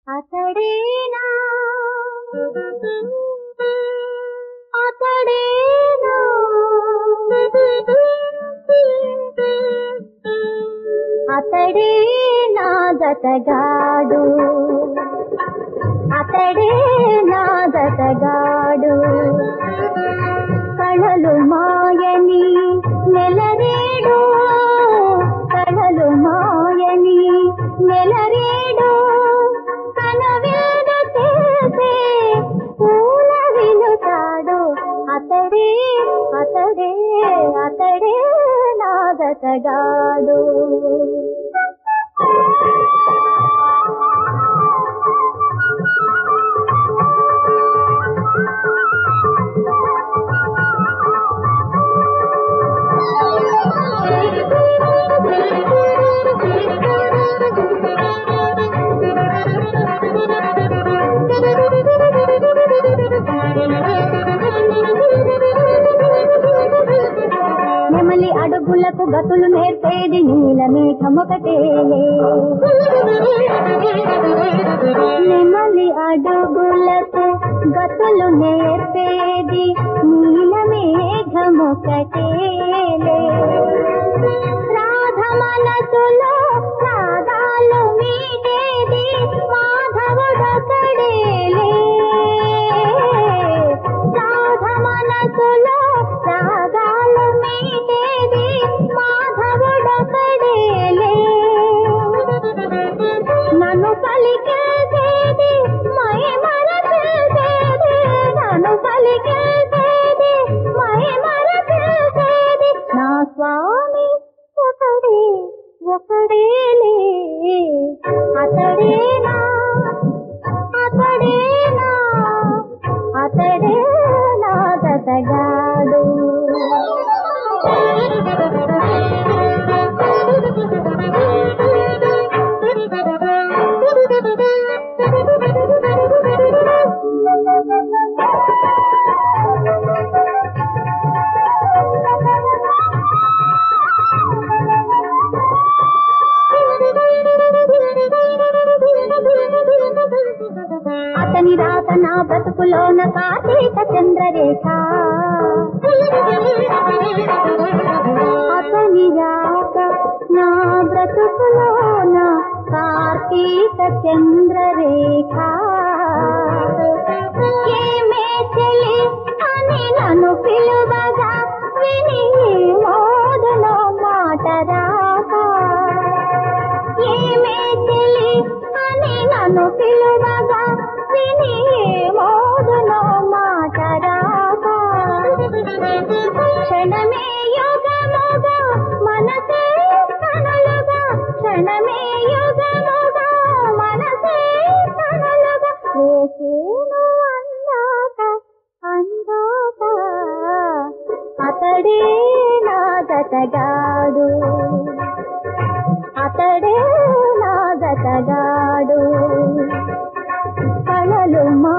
అతడేనా అతడేనా అతడే నా జతగాడు అతడే నా జతగాడు కళలు మాయని నెలరేడు కళలు మాయని నెలరేడు కనవేద చేసే పూల విలుతాడు అతడే అతడే అతడే నా జతగాడు నెమలి అడుగులకు గతులు నేర్పేది నీల మేఘమొకటేలే నెమలి అడుగులకు గతులు నేర్పేది నీల మేఘమొకటేలే రాధ మనసులో రాగాలు మీటేది మాధవుడొకడేలే రాధ మనసులో రాగాలు మీటేది మాధవుడొకడేలే నన్ను పలికేసేది మై మరచేసేది నన్ను పలికేసేది మై మరచేసేది నా స్వామి ఒకడే ఒకడేలే అతడేనా అతడేనా అతడే నా దతగాడు అతని రాత నా బ్రతుకులోన కార్తీక చంద్రరేఖ అతని రాత నా బ్రతుకులోన కార్తీక చంద్రరేఖ ఏమే చెలి అని నన్ను పిలువగా విని మోదలో మాట రాక ఏమే చెలి అని నన్ను పిలువగా విని మోదులో మాట రాక క్షణమే యుగముగా మనసే కనులుగా క్షణమే యుగముగా మనసే కనులుగా వేసేను అందాక అందాక అతడే నా జతగాడు అతడే నా జతగాడు కళలు మా